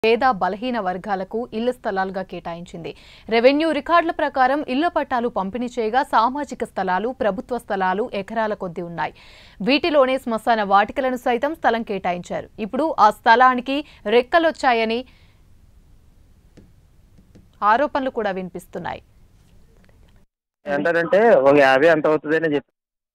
పేద బలహీన వర్గాలకు ఇళ్ల స్థలాలుగా కేటాయించింది రెవెన్యూ రికార్డుల ప్రకారం ఇళ్ల పట్టాలు పంపిణీ చేయగా సామాజిక స్థలాలు ప్రభుత్వ స్థలాలు ఎకరాల కొద్దీ ఉన్నాయి వీటిలోనే శ్మశాన వాటికలను సైతం స్థలం కేటాయించారు ఇప్పుడు ఆ స్థలానికి రెక్కలొచ్చాయని ఆరోపణలు కూడా వినిపిస్తున్నాయి ఏంటంటే ఒక యాభై ఎంత అవుతుంది అని చెప్పి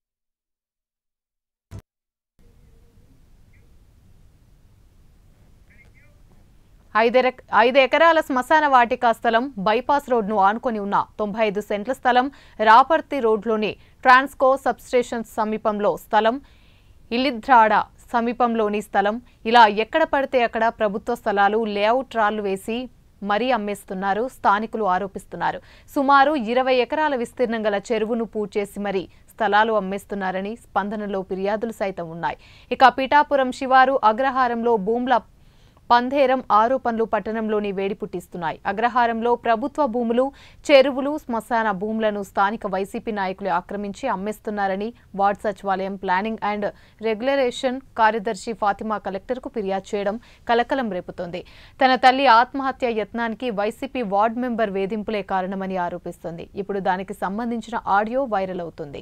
ఐదెర ఐదు ఎకరాల శ్మశాన వాటికా స్థలం బైపాస్ రోడ్ను ఆనుకొని ఉన్న తొంభై ఐదు సెంట్ల స్థలం రాపర్తి రోడ్లోని ట్రాన్స్కో సబ్స్టేషన్ సమీపంలో స్థలం ఇలిద్రాడ సమీపంలోని స్థలం ఇలా ఎక్కడ పడితే అక్కడ ప్రభుత్వ స్థలాలు లేఅవుట్ రాళ్లు వేసి మరీ అమ్మేస్తున్నారు స్థానికులు ఆరోపిస్తున్నారు సుమారు ఇరవై ఎకరాల విస్తీర్ణం గల చెరువును పూడ్చేసి మరీ స్థలాలు అమ్మేస్తున్నారని స్పందనలో ఫిర్యాదులు సైతం ఉన్నాయి ఇక పిఠాపురం శివారు అగ్రహారంలో భూముల పంధేరం ఆరోపణలు పట్టణంలోని వేడి పుట్టిస్తున్నాయి అగ్రహారంలో ప్రభుత్వ భూములు చెరువులు శ్మశాన భూములను స్థానిక వైసీపీ నాయకులు ఆక్రమించి అమ్మేస్తున్నారని వార్డ్ సచివాలయం ప్లానింగ్ అండ్ రెగ్యులరేషన్ కార్యదర్శి ఫాతిమా కలెక్టర్కు ఫిర్యాదు చేయడం కలకలం రేపుతోంది తన తల్లి ఆత్మహత్య యత్నానికి వైసీపీ వార్డ్ మెంబర్ వేధింపులే కారణమని ఆరోపిస్తోంది ఇప్పుడు దానికి సంబంధించిన ఆడియో వైరల్ అవుతుంది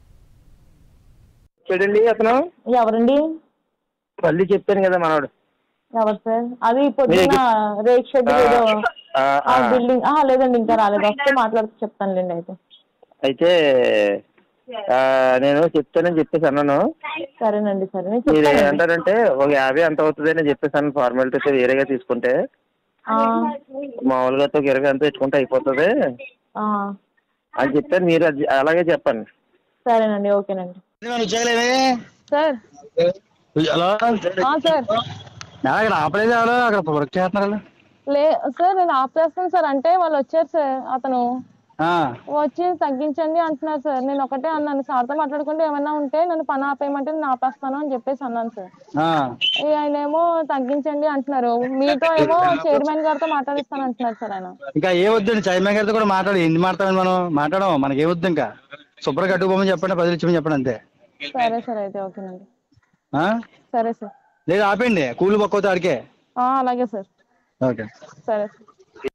చూడండి అతను ఎవరండి మళ్ళీ చెప్పాను కదా మనోడు ఎవరు సార్ అది పొద్దున్న రేక్ షెడ్ ఏదో ఆ, ఆ ఆ. బిల్డింగ్ ఆ లేదండి ఇంకా రాలేదు వస్తే మాట్లాడుతూ చెప్తానులేండి అయితే అయితే ఆ, నేను చెప్తానని చెప్పేసి అన్నాను సరేనండి సరే నేను మీరు చెప్తానండి ఏంటారంటే ఒక యాభై ఎంత అవుతుంది అని చెప్పేసి అన్న ఫార్మాలిటీ అయితే వేరేగా తీసుకుంటే ఆ, మామూలుగా అయితే ఒక ఇరవై ఎంత తెచ్చుకుంటే అయిపోతుంది ఆ, అని చెప్పాను మీరు అది అలాగే చెప్పండి సరేనండి ఓకేనండి ఉద్యోగులేవే సార్ హలో ఆ, సార్ నా ఇక్కడ ఆపలేదు ఎవరు అక్కడ వర్క్ చేస్తున్నారు వాళ్ళు. లే సార్ నేను ఆపేస్తాను సార్ అంటే వాళ్ళు వచ్చారు సార్ అతను ఆ, వచ్చి తగ్గించండి అంటున్నారు సార్ నేను ఒకటే అన్నాను సార్తో మాట్లాడుకుంటే ఏమైనా ఉంటే నన్ను పని ఆపేయమంటే నేను ఆపేస్తాను అని చెప్పేసి అన్నాను సార్ ఆ. ఈ ఆయన ఏమో తగ్గించండి అంటున్నారు మీతో ఏమో చైర్మన్ గారితో మాట్లాడిస్తాను అంటున్నారు సార్ ఆయన ఇంకా ఏ వద్దండి చైర్మన్ గారితో కూడా మాట్లాడు ఎందుకు మాట్లాడాలి మనం మాట్లాడము మనకి ఏ వద్దు ఇంకా శుభ్ర కట్టుకోమని చెప్పండి పది ఇచ్చమని చెప్పండి అంతే సరే సార్ అయితే ఓకేనండి ఆ? సరే సార్ లేదు ఆపేయండి కూలి పక్కవుతా ఆడికే ఆ, అలాగే సార్ ఓకే సరే సార్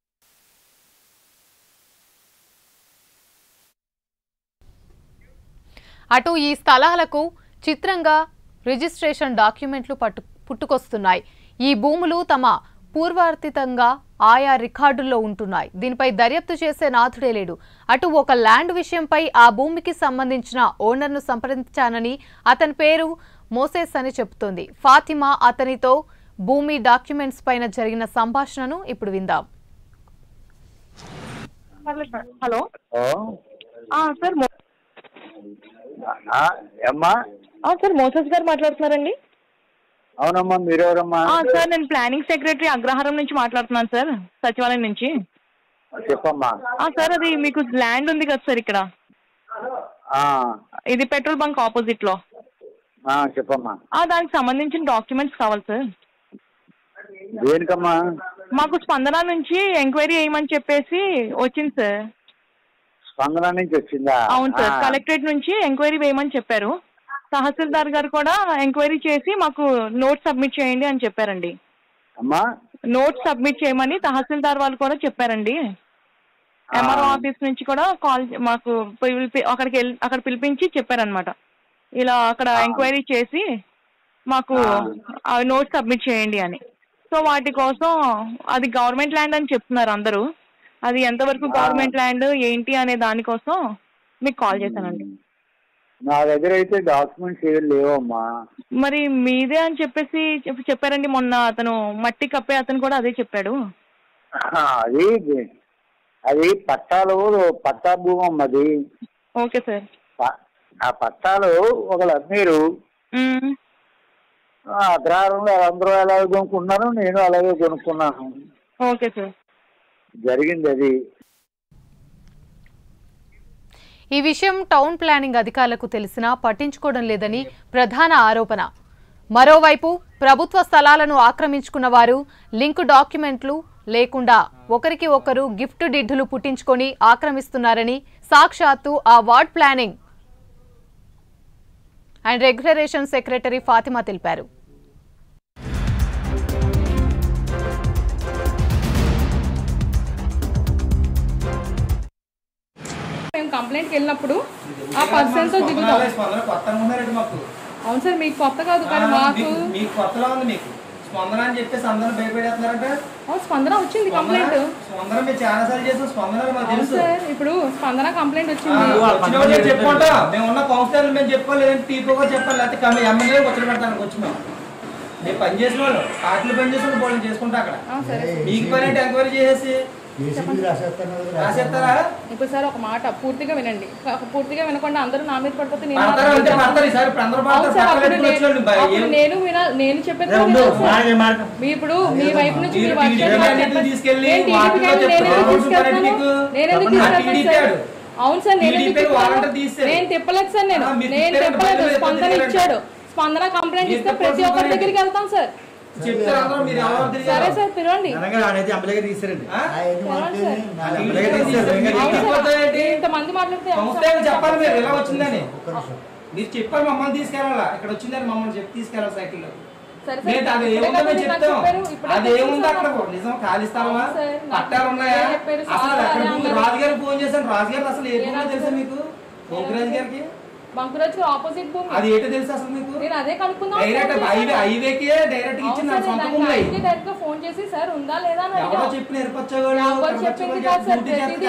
అటు ఈ స్థలాలకు చిత్రంగా రిజిస్ట్రేషన్ డాక్యుమెంట్లు పట్టు పుట్టుకొస్తున్నాయి ఈ భూములు తమ పూర్వార్తితంగా ఆయా రికార్డుల్లో ఉంటున్నాయి దీనిపై దర్యాప్తు చేసే నాథుడే లేడు అటు ఒక ల్యాండ్ విషయంపై ఆ భూమికి సంబంధించిన ఓనర్ను సంప్రదించానని అతని పేరు మోసేస్ అని చెబుతోంది ఫాతిమా అతనితో భూమి డాక్యుమెంట్స్ పైన జరిగిన సంభాషణను ఇప్పుడు విందాం హలో ఓ, సార్ ఆ, ఏమ్మా సార్ మోసస్ గారు మాట్లాడుతున్నారండి అవునమ్మా మీరెవరమ్మా సార్ నేను ప్లానింగ్ సెక్రటరీ అగ్రహారం నుంచి మాట్లాడుతున్నాను సార్ సచివాలయం నుంచి చెప్పమ్మా సార్ అది మీకు ల్యాండ్ ఉంది కదా సార్ ఇక్కడ ఆ, ఇది పెట్రోల్ బంక్ ఆపోజిట్ లో ఆ, చెప్పమ్మా దానికి సంబంధించిన డాక్యుమెంట్స్ కావాలి సార్ దేనికమ్మా మాకు స్పందన నుంచి ఎంక్వైరీ చేయమని చెప్పేసి వచ్చింది సార్ స్పందన నుంచి వచ్చిందా అవును సార్ ఆ, కలెక్టరేట్ నుంచి ఎంక్వైరీ వేయమని చెప్పారు తహసీల్దార్ గారు కూడా ఎంక్వైరీ చేసి మాకు నోట్ సబ్మిట్ చేయండి అని చెప్పారండి అమ్మా నోట్ సబ్మిట్ చేయమని తహసీల్దార్ వాళ్ళు కూడా చెప్పారండి ఎంఆర్ఓ ఆఫీస్ నుంచి కూడా కాల్ మాకు పిలిపి అక్కడికి వెళ్ళి అక్కడ పిలిపించి చెప్పారనమాట ఇలా అక్కడ ఎంక్వైరీ చేసి మాకు ఆ నోట్ సబ్మిట్ చేయండి అని సో వాటి కోసం అది గవర్నమెంట్ ల్యాండ్ అని చెప్తున్నారు అందరూ అది ఎంతవరకు గవర్నమెంట్ ల్యాండ్ ఏంటి అనే దానికోసం మీకు కాల్ చేశానండి నా దగ్గర అయితే డాక్యుమెంట్స్ ఏమి లేవమ్మా మరి మీదే అని చెప్పేసి చెప్ప- చెప్పారండి మొన్న అతను మట్టి కప్పే అతను కూడా అదే చెప్పాడు ఆ, అది అది పట్టాలు పట్టా భూమి అమ్మది ఓకే సార్ ప- ఆ పట్టాలు ఒకళ్ళు అమ్మీరు మ్మ్. ఆ అగ్రహారంలో అందరూ అలాగే కొనుక్కున్నారు నేను అలాగే కొనుక్కున్నాను ఓకే సార్ జరిగింది అది ఈ విషయం టౌన్ ప్లానింగ్ అధికారులకు తెలిసినా పట్టించుకోవడం లేదని ప్రధాన ఆరోపణ మరోవైపు ప్రభుత్వ స్థలాలను ఆక్రమించుకున్న వారు లింక్ డాక్యుమెంట్లు లేకుండా ఒకరికి ఒకరు గిఫ్ట్ డిడ్డులు పుట్టించుకొని ఆక్రమిస్తున్నారని సాక్షాత్తు ఆ ward planning and regulation secretary Fatima తెలిపారు కంప్లైంట్కి వెళ్ళినప్పుడు ఆ పర్సన్తో దిగుతాం స్పందన కొత్త ఉన్నారండి మాకు అవును సార్ మీకు కొత్త కాదు కానీ ఆ, మాకు మీకు- మీకు కొత్తలా ఉంది మీకు స్పందన అని చెప్పేసి అందరూ భయపడేస్తున్నారంటే అవును, స్పందన వచ్చింది కంప్లైంట్ స్పందన మీరు చాలా సార్లు చేసాం స్పందన మాకు అవును తెలుసు సార్ ఇప్పుడు స్పందన కంప్లైంట్ ఆ, వచ్చింది వచ్చిన వాళ్ళు నేను చెప్పుకుంటా మేము ఉన్న కౌన్సిలర్ మేము చెప్పాలి లేదంటే టీపీ కూడా చెప్పాలి లేకపోతే కమి ఎమ్మెల్యే వచ్చి పెడతాను వచ్చి మేము మేము పని చేసిన వాళ్ళు పార్టీలు పని చేసిన వాళ్ళు వాళ్ళు చేసుకుంటా అక్కడ ఆ, సరే మీకు పని అంటే ఎంక్వైరీ చేసేసి రాసేస్తారా ఇప్పుడు సార్ ఒక మాట పూర్తిగా వినండి కా- పూర్తిగా వినకుండా అందరూ నా మీద పడిపోతే నేను పడతారు మాత్రం అంటే వింటాను. పడతారు ఈసారి ఇప్పుడు అందరూ అవును పడతారు సార్ పక్కన అప్పుడు ఎప్పుడు నేను- వచ్చేవాళ్ళు భయ- అప్పుడు ఏం- నేను వినా నేను చెప్పేది కూడా వినాలి సార్. మీ ఇప్పుడు మీ వైపు నుంచి మీరు మీ వర్షం టీడీపీ నాకు క్యాండిడేట్ చెప్పండి. తీసుకెళ్ళి నేను టీడీపీ వాటిలో క్యాండిడేట్ చెప్తారు. నేను ఎందుకు రోజు పని తీసుకెళ్తాను? మీకు నేను ఎందుకు చెప్పండి. తీసుకెళ్తాను టీడీపీ సార్? ఆడు. అవును సార్ నేను ఎందుకు టీడీపీ తిప్పుతాను? వాలంటీర్ తీసేది. నేను తిప్పలేదు సార్ నేను ఆ, మీరు నేను తిప్పారు, తిప్పలేదు బయట స్పందన తిప్పారు. ఇచ్చాడు స్పందన కంప్లైంట్ మీరు ఇస్తే ప్రతి తిప్పాల్సిన ఒక్కరి పని దగ్గరికి వెళ్తాం సార్ చెప్తారు అందరూ మీరు ఎవరు సరే తిరిగారు? సార్ పిలవండి అనేది అంబలేగా తీసారండి ఆ? పిలవండి సార్ అంబలేగా తీసారు ఇంకా అవును టీడీపీ సార్ పోతాయేంటి? ఇంతమంది మాట్లాడితే ఎలా సంస్థ సార్? ఏమో చెప్పాలి మీరు ఇలా వచ్చిందని మీరు చెప్పాలి మమ్మల్ని తీసుకెళ్ళాలా ఇక్కడ వచ్చిందని మమ్మల్ని చెప్పి తీసుకెళ్ళాలి సైకిల్లో సరే లేదు సార్ అది ఇప్పుడే ఏముందో కదా మేము మీరు నాకు చెప్తాం చెప్పారు, ఇప్పుడే అది కదా ఏముంది చెప్పారు. అక్కడ నిజం ఖాళీ స్థలమా అవును సార్, నాకు పట్టాలు ఉన్నాయా ఇప్పుడే చెప్పారు, అసలు సార్ అక్కడ అదే ముందు అన్నారు. రాజుగారికి ఫోన్ చేశాను రాజుగారు అసలు ఏ ఏ భూమో తెలుసా రాజుగారు? మీకు ఓంకరాజు గారికి బంకురాజు ఆపోజిట్ భూమి అది ఏంటో తెలుసా అసలు మీకు నేను అదే కనుక్కుందాం డైరెక్ట్ హైవే హైవేకి డైరెక్ట్ ఇచ్చి నా సొంత భూములు అయ్యి డైరెక్ట్ గా ఫోన్ చేసి సార్ ఉందా లేదా అని ఎవరో అడిగాం. చెప్పి నేర్పచ్చేవాళ్ళు ఎవరు చెప్పింది కాదు సార్, ప్రతిదీ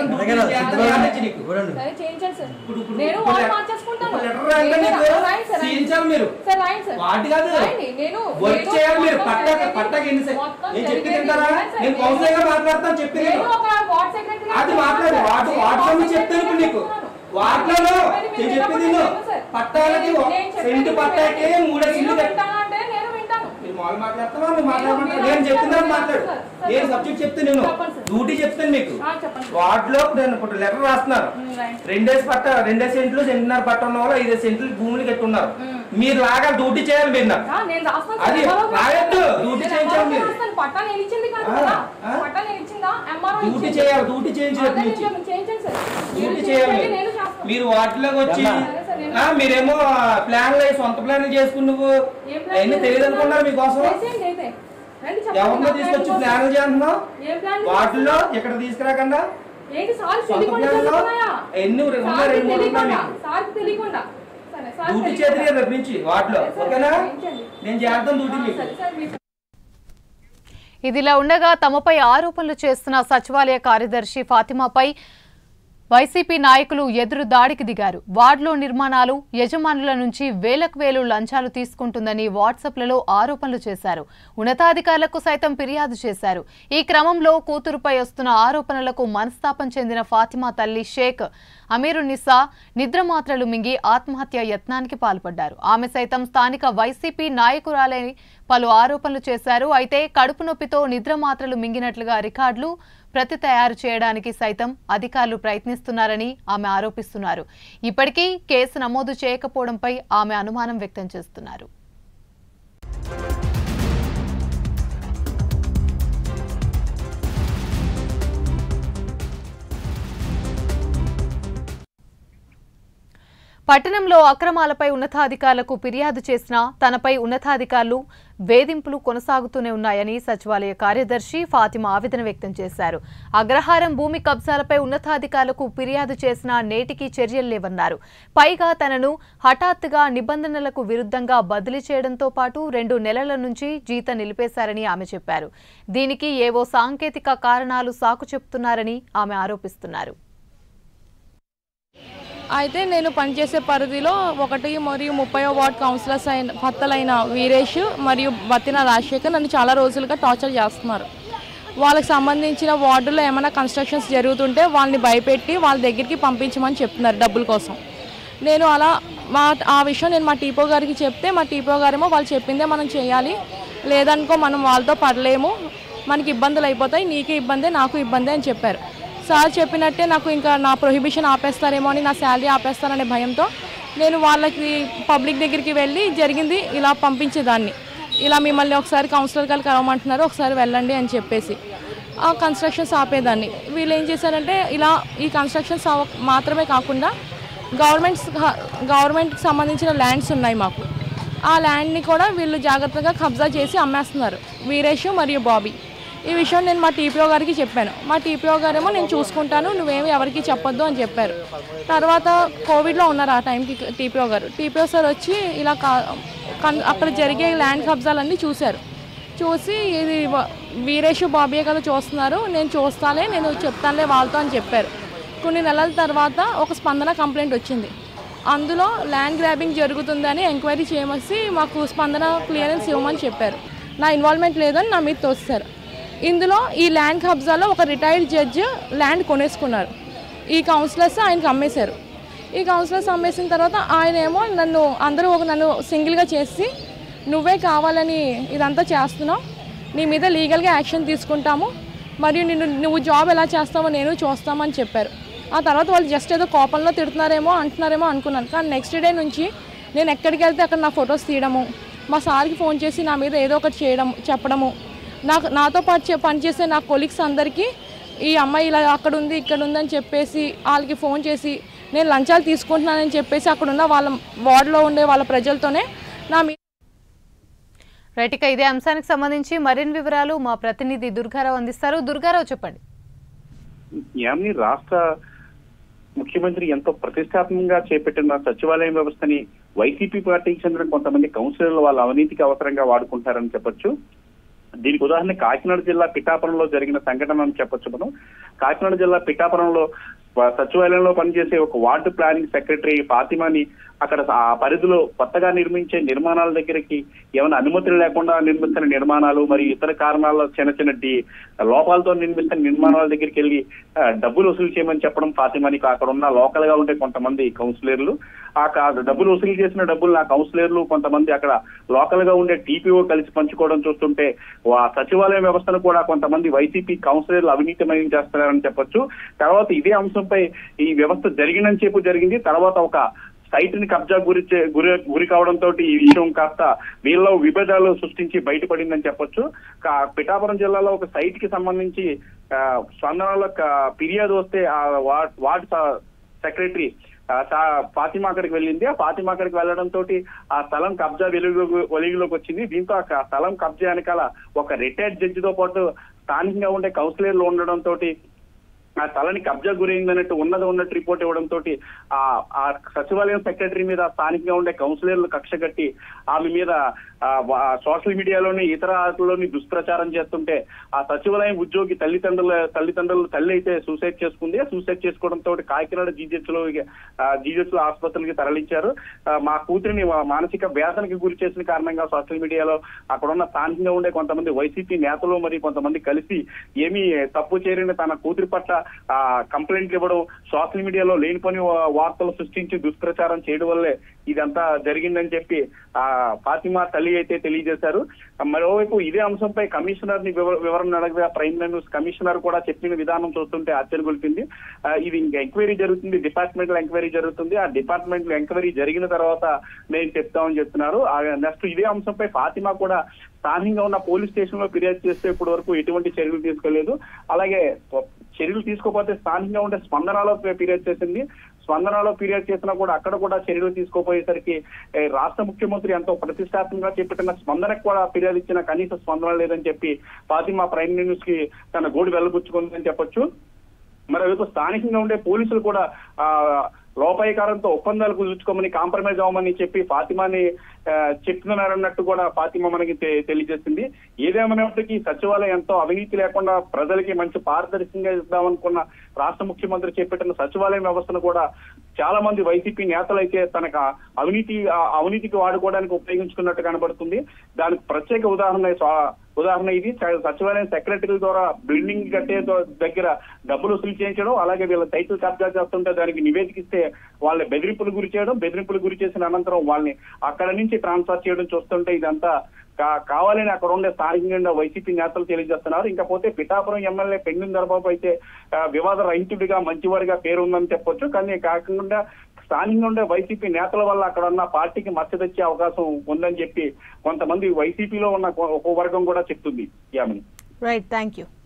నీకు సరే చేయించండి సార్ ఇప్పుడు- ఇప్పుడు- నేను ఇప్పుడు వాళ్ళు లె- మార్చేసుకుంటాను ఇప్పుడు లెటర్ రాయండి నేను నీకు. రాయండి సార్, రాయండి. సీయించాలి మీరు సార్ రాయండి సార్ వాటి కాదు రాయండి నేను వర్క్ నేను చేయాలి మీరు మొత్తం పట్టాక జరిగేది- పట్టాక ఎన్ని సే- మొత్తం నేను చెప్పి జరిగేది తింటారా రాయండి సార్. నేను కౌన్సిలర్ గా మాట్లాడతాను చెప్పి నేను నేను ఒక వార్డ్ సెక్రటరీ అది మాట్లాడు వాటి వాటిలో చెప్తాను ఇప్పుడు నీకు వాటిలో నేను చెప్పేది నేను పట్టాలకి సెంటు పట్టాకి మూడే సెంటు వింటాను అంటే నేను వింటాను మీరు మామూలు మాట్లాడుతున్నా నువ్వు మాట్లాడమంటావు నేను చెప్తున్నా మాట్లాడు నేను సబ్జెక్ట్ చెప్తే నేను చెప్పండి సార్. డ్యూటీ చెప్తాను మీకు ఆ, చెప్పండి వాటిలో నేను ఇప్పుడు లెటర్ రాస్తున్నారు ఉమ్, రాయండి. రెండేసి పట్ట రెండేసి సెంట్లు సెంటున్నర పట్ట ఉన్న వాళ్ళు ఐదు సెంట్లు భూములు కట్టున్నారు మీరు లాగా డ్యూటీ చేయాలి మీరు నాకు ఆ, నేను రాస్తాను అది సార్. MRO రాయొద్దు. రాస్తాను. డ్యూటీ నేను చేయించాలి MRO మీరు. రాస్తాను. పట్టా నేను ఇచ్చింది కాదు ఆ, కదా ఆ. పట్టా నేను ఇచ్చిందా ఎంఆర్ఓ డ్యూటీ చేయాలి డ్యూటీ చేయించి రేపు అదే నుంచి నేను చేయించండి సార్ మీరు డ్యూటీ చేయాలి చేయించండి, మీరు. నేను చేస్తాను మీరు వాటిలోకి వచ్చి సరే సార్, నేను- ఆ, మీరేమో ప్లాన్లు అయ్యి సొంత ప్లాన్లు చేసుకుని నువ్వు ఏం ప్లాన్ అవన్నీ తెలియదు అనుకున్నారు మీకోసం చేసేయండి అయితే. రండి చెప్పండి. ఎవరినో నా తీసుకొచ్చి ప్లాన్ ప్లాన్లు చేస్తున్నావు ఏం ప్లాన్ వాటిల్లో ఇక్కడ తీసుకురాకుండా ఏంటి సార్ సొంత తెలియకుండా ప్లాన్లో జరుగుతున్నాయా? ఎన్ని ఉన్నాయి సార్కి రెండు మూడు ఉన్నాయి తెలియకుండా మీకు సార్కి తెలియకుండా సరే సార్ డ్యూటీ చేతి రేపు నుంచి వాటిలో సరే, ఓకేనా చేయించండి. నేను చేస్తాను డ్యూటీ మీకు సరే సార్ మీరు ఇదిలా ఉండగా తమపై ఆరోపణలు చేస్తున్న సచివాలయ కార్యదర్శి ఫాతిమాపై వైసీపీ నాయకులు ఎదురు దాడికి దిగారు వార్డులో నిర్మాణాలు యజమానుల నుంచి వేలకు వేలు లంచాలు తీసుకుంటుందని వాట్సాప్లలో ఆరోపణలు చేశారు ఉన్నతాధికారులకు సైతం ఫిర్యాదు చేశారు ఈ క్రమంలో కూతురుపై వస్తున్న ఆరోపణలకు మనస్తాపం చెందిన ఫాతిమా తల్లి షేక్ అమీరున్నిసా నిద్రమాత్రలు మింగి ఆత్మహత్య యత్నానికి పాల్పడ్డారు ఆమె సైతం స్థానిక వైసీపీ నాయకురాలని పలు ఆరోపణలు చేశారు అయితే కడుపు నొప్పితో నిద్రమాత్రలు మింగినట్లుగా రికార్డులు ప్రతి తయారు చేయడానికి సైతం అధికారులు ప్రయత్నిస్తున్నారని ఆమె ఆరోపిస్తున్నారు ఇప్పటికీ కేసు నమోదు చేయకపోవడంపై ఆమె అనుమానం వ్యక్తం చేస్తున్నారు పట్టణంలో అక్రమాలపై ఉన్నతాధికారులకు ఫిర్యాదు చేసినా తనపై ఉన్నతాధికారులు వేధింపులు కొనసాగుతూనే ఉన్నాయని సచివాలయ కార్యదర్శి ఫాతిమా ఆవేదన వ్యక్తం చేశారు అగ్రహారం భూమి కబ్జాలపై ఉన్నతాధికారులకు ఫిర్యాదు చేసినా నేటికి చర్యలు లేవన్నారు పైగా తనను హఠాత్తుగా నిబంధనలకు విరుద్ధంగా బదిలీ చేయడంతో పాటు రెండు నెలల నుంచి జీతం నిలిపేశారని ఆమె చెప్పారు దీనికి ఏవో సాంకేతిక కారణాలు సాకు చెప్తున్నారని ఆమె ఆరోపిస్తున్నారు అయితే నేను పనిచేసే పరిధిలో ఒకటి మరియు ముప్పై వార్డ్ కౌన్సిలర్స్ అయిన భర్తలైన వీరేష్ మరియు బత్తిన రాజశేఖర్ నన్ను చాలా రోజులుగా టార్చర్ చేస్తున్నారు వాళ్ళకి సంబంధించిన వార్డులో ఏమైనా కన్స్ట్రక్షన్స్ జరుగుతుంటే వాళ్ళని భయపెట్టి వాళ్ళ దగ్గరికి పంపించమని చెప్తున్నారు డబ్బుల కోసం నేను అలా మా ఆ విషయం నేను మా టీపో గారికి చెప్తే మా టీపో గారేమో వాళ్ళు చెప్పిందే మనం చేయాలి లేదనుకో మనం వాళ్ళతో పడలేము మనకి ఇబ్బందులు అయిపోతాయి నీకు ఇబ్బందే నాకు ఇబ్బందే అని చెప్పారు సార్ చెప్పినట్టే నాకు ఇంకా నా ప్రొహిబిషన్ ఆపేస్తారేమో అని నా శాలరీ ఆపేస్తారనే భయంతో నేను వాళ్ళకి పబ్లిక్ దగ్గరికి వెళ్ళి జరిగింది ఇలా పంపించేదాన్ని ఇలా మిమ్మల్ని ఒకసారి కౌన్సిలర్ గారు కలవమంటున్నారు ఒకసారి వెళ్ళండి అని చెప్పేసి ఆ కన్స్ట్రక్షన్స్ ఆపేదాన్ని వీళ్ళు ఏం చేశారంటే ఇలా ఈ కన్స్ట్రక్షన్స్ అవ- మాత్రమే కాకుండా గవర్నమెంట్స్ గవర్నమెంట్కి సంబంధించిన ల్యాండ్స్ ఉన్నాయి మాకు ఆ ల్యాండ్ని కూడా వీళ్ళు జాగ్రత్తగా కబ్జా చేసి అమ్మేస్తున్నారు వీరేష్ మరియు బాబీ ఈ విషయం నేను మా టీపీఓ గారికి చెప్పాను మా టీపీఓ గారేమో నేను చూసుకుంటాను నువ్వేమి ఎవరికి చెప్పొద్దు అని చెప్పారు తర్వాత కోవిడ్లో ఉన్నారు ఆ టైంకి టీపీఓ గారు టీపీఓ సార్ వచ్చి ఇలా కా కన్- అక్కడ జరిగే ల్యాండ్ కబ్జాలన్నీ చూశారు చూసి ఇది వ- వీరేష్ బాబీ కదా చూస్తున్నారు నేను చూస్తాలే నేను చెప్తానులే వాళ్ళతో అని చెప్పారు కొన్ని నెలల తర్వాత ఒక స్పందన కంప్లైంట్ వచ్చింది అందులో ల్యాండ్ గ్రాబింగ్ జరుగుతుందని ఎంక్వైరీ చేయమసి మాకు స్పందన క్లియరెన్స్ ఇవ్వమని చెప్పారు నా ఇన్వాల్వ్మెంట్ లేదని నా మీద తోస్తారు ఇందులో ఈ ల్యాండ్ కబ్జాలో ఒక రిటైర్డ్ జడ్జ్ ల్యాండ్ కొనేసుకున్నారు ఈ కౌన్సిలర్స్ ఆయనకి అమ్మేశారు ఈ కౌన్సిలర్స్ అమ్మేసిన తర్వాత ఆయన ఏమో నన్ను అందరూ ఒక నన్ను సింగిల్గా చేసి నువ్వే కావాలని ఇదంతా చేస్తున్నావు నీ మీద లీగల్గా యాక్షన్ తీసుకుంటాము మరియు నిన్ను నువ్వు జాబ్ ఎలా చేస్తావో నేను చూస్తామని చెప్పారు ఆ తర్వాత వాళ్ళు జస్ట్ ఏదో కోపంలో తిడుతున్నారేమో అంటున్నారేమో అనుకున్నాను కానీ నెక్స్ట్ డే నుంచి నేను ఎక్కడికి వెళ్తే అక్కడ నా ఫొటోస్ తీయడము మా సార్కి ఫోన్ చేసి నా మీద ఏదో ఒకటి చేయడం చెప్పడము నాకు నాతో పాటు చే- పనిచేసే నా కొలీగ్స్ అందరికీ ఈ అమ్మాయి ఇలా అక్కడ ఉంది ఇక్కడ ఉంది అని చెప్పేసి వాళ్ళకి ఫోన్ చేసి నేను లంచాలు తీసుకుంటున్నానని చెప్పేసి అక్కడ ఉన్న వాళ్ళ వార్డులో ఉండే వాళ్ళ ప్రజలతోనే నా మీద రైట్ ఇక ఇదే అంశానికి సంబంధించి మరిన్ని వివరాలు మా ప్రతినిధి దుర్గారావు అందిస్తారు దుర్గారావు చెప్పండి యామిని రాష్ట్ర ముఖ్యమంత్రి ఎంతో ప్రతిష్టాత్మకంగా చేపట్టిన సచివాలయం వ్యవస్థని వైసీపీ పార్టీకి చెందిన కొంతమంది కౌన్సిలర్లు వాళ్ళ అవినీతికి అవసరంగా వాడుకుంటారని చెప్పొచ్చు దీనికి ఉదాహరణ కాకినాడ జిల్లా పిఠాపురంలో జరిగిన సంఘటన అని చెప్పొచ్చు మనం కాకినాడ జిల్లా పిఠాపురంలో ప- సచివాలయంలో పనిచేసే ఒక వార్డు ప్లానింగ్ సెక్రటరీ ఫాతిమాని అక్కడ ఆ పరిధిలో కొత్తగా నిర్మించే నిర్మాణాల దగ్గరికి ఏమైనా అనుమతులు లేకుండా నిర్మిస్తున్న నిర్మాణాలు మరియు ఇతర కారణాల చిన్న చిన్న డి- లోపాలతో నిర్మిస్తున్న నిర్మాణాల దగ్గరికి వెళ్ళి ఆ, డబ్బులు వసూలు చేయమని చెప్పడం ఫాతిమానికి అక్కడ ఉన్న లోకల్ గా ఉండే కొంతమంది కౌన్సిలర్లు ఆ కా- డబ్బులు వసూలు చేసిన డబ్బులు ఆ కౌన్సిలర్లు కొంతమంది అక్కడ లోకల్ గా ఉండే టీపీఓ కలిసి పంచుకోవడం చూస్తుంటే ఆ సచివాలయం వ్యవస్థను కూడా కొంతమంది వైసీపీ కౌన్సిలర్లు అవినీతిమయం చేస్తున్నారని చెప్పొచ్చు తర్వాత ఇదే అంశంపై ఈ వ్యవస్థ జరిగినని చెప్పు జరిగింది తర్వాత ఒక సైట్ ని కబ్జా గురి చే- గురి గురి కావడంతో ఈ విషయం కాస్త వీళ్ళలో విభేదాలు సృష్టించి బయటపడిందని చెప్పొచ్చు కా- పిఠాపురం జిల్లాలో ఒక సైట్ కి సంబంధించి ఆ, స్పందనలో క- ఫిర్యాదు వస్తే ఆ వార్డ్ వార్డ్ స- సెక్రటరీ ఆ, సా- ఫాతిమా అక్కడికి వెళ్ళింది ఆ ఫాతిమా అక్కడికి వెళ్ళడం తోటి ఆ స్థలం కబ్జా వెలుగు వెలుగులోకి వచ్చింది దీంతో ఆ క- స్థలం కబ్జా వెనకాల ఒక రిటైర్డ్ జడ్జితో పాటు స్థానికంగా ఉండే కౌన్సిలర్లు ఉండడం తోటి ఆ స్థలానికి కబ్జా గురైందన్నట్టు ఉన్నది ఉన్నట్టు రిపోర్ట్ ఇవ్వడం తోటి ఆ ఆ సచివాలయం సెక్రటరీ మీద స్థానికంగా ఉండే కౌన్సిలర్లు కక్ష కట్టి ఆమె మీద ఆ, వా- సోషల్ మీడియాలోని ఇతర ఆటల్లోని దుష్ప్రచారం చేస్తుంటే ఆ సచివాలయం ఉద్యోగి తల్లిదండ్రుల తల్లిదండ్రులు తల్లి అయితే సూసైడ్ చేసుకుంది ఆ సూసైడ్ చేసుకోవడంతో కాకినాడ జీజెచ్ లో జీజెచ్ లో ఆసుపత్రికి తరలించారు ఆ, మా కూతురిని మా- మానసిక వేదనకి గురి చేసిన కారణంగా సోషల్ మీడియాలో అక్కడ ఉన్న స్థానికంగా ఉండే కొంతమంది వైసీపీ నేతలు మరి కొంతమంది కలిసి ఏమీ తప్పు చేరిన తన కూతురి పట్ల ఆ, కంప్లైంట్లు ఇవ్వడం సోషల్ మీడియాలో లేనిపోని వా- వార్తలు సృష్టించి దుష్ప్రచారం చేయడం వల్లే ఇదంతా జరిగిందని చెప్పి ఆ ఫాతిమా తల్లి అయితే తెలియజేశారు మరోవైపు ఇదే అంశంపై కమిషనర్ ని వివ- వివరణ అడగగా ప్రైమ్ న్యూస్ కమిషనర్ కూడా చెప్పిన విధానం చూస్తుంటే ఆశ్చర్య గొలిపింది ఆ, ఇది ఇంకా ఎంక్వైరీ జరుగుతుంది డిపార్ట్మెంట్ లో ఎంక్వైరీ జరుగుతుంది ఆ డిపార్ట్మెంట్ లో ఎంక్వైరీ జరిగిన తర్వాత మేము చెప్తామని చెప్తున్నారు నెక్స్ట్ ఇదే అంశంపై ఫాతిమా కూడా స్థానికంగా ఉన్న పోలీస్ స్టేషన్ లో ఫిర్యాదు చేస్తే ఇప్పటి వరకు ఎటువంటి చర్యలు తీసుకోలేదు అలాగే చర్యలు తీసుకోకపోతే స్థానికంగా ఉండే స్పందనలో ఫిర్యాదు చేసింది స్పందనలో ఫిర్యాదు చేసినా కూడా అక్కడ కూడా చర్యలు తీసుకోపోయేసరికి ఏ, రాష్ట్ర ముఖ్యమంత్రి ఎంతో ప్రతిష్టాత్మకంగా చేపట్టిన స్పందనకు కూడా ఫిర్యాదు ఇచ్చిన కనీస స్పందన లేదని చెప్పి ఫాతిమా ప్రైమ్ న్యూస్ కి తన గోడు వెళ్ళబుచ్చుకుందని చెప్పొచ్చు మరోవైపు స్థానికంగా ఉండే పోలీసులు కూడా ఆ లోపాయకారంతో ఒప్పందాలు కుదుర్చుకోమని కాంప్రమైజ్ అవ్వమని చెప్పి ఫాతిమాని ఆ, చెప్తున్నారన్నట్టు కూడా ఫాతిమా మనకి తె- తెలియజేసింది ఏదేమైనప్పటికీ సచివాలయం ఎంతో అవినీతి లేకుండా ప్రజలకి మంచి పారదర్శకంగా ఇద్దామనుకున్న రాష్ట్ర ముఖ్యమంత్రి చేపట్టిన సచివాలయం వ్యవస్థను కూడా చాలా మంది వైసీపీ నేతలు అయితే తనకు ఆ అవినీతి ఆ అవినీతికి వాడుకోవడానికి ఉపయోగించుకున్నట్టు కనబడుతుంది దానికి ప్రత్యేక ఉదాహరణ స్వా- ఉదాహరణ ఇది స- సచివాలయం సెక్రటరీ ద్వారా బిల్డింగ్ కట్టే దో- దగ్గర డబ్బులు వసూలు చేయించడం అలాగే వీళ్ళ సైకిల్ కబ్జా చేస్తుంటే దానికి నివేదిక ఇస్తే వాళ్ళ బెదిరింపులు గురి చేయడం బెదిరింపులు గురి చేసిన అనంతరం వాళ్ళని అక్కడ నుంచి ట్రాన్స్ఫర్ చేయడం చూస్తుంటే ఇదంతా కా- కావాలని అక్కడ ఉండే స్థానికంగా వైసీపీ నేతలు తెలియజేస్తున్నారు ఇంకపోతే పిఠాపురం ఎమ్మెల్యే పెండిన దర్బాబు అయితే ఆ, వివాద రహితుడిగా మంచివాడిగా పేరు ఉందని చెప్పొచ్చు కానీ కాకుండా స్థానికంగా ఉండే వైసీపీ నేతల వల్ల అక్కడ ఉన్న పార్టీకి మచ్చ తెచ్చే అవకాశం ఉందని చెప్పి కొంతమంది వైసీపీలో ఉన్న ఒక వర్గం కూడా చెప్తుంది యామిని రైట్ థ్యాంక్ యూ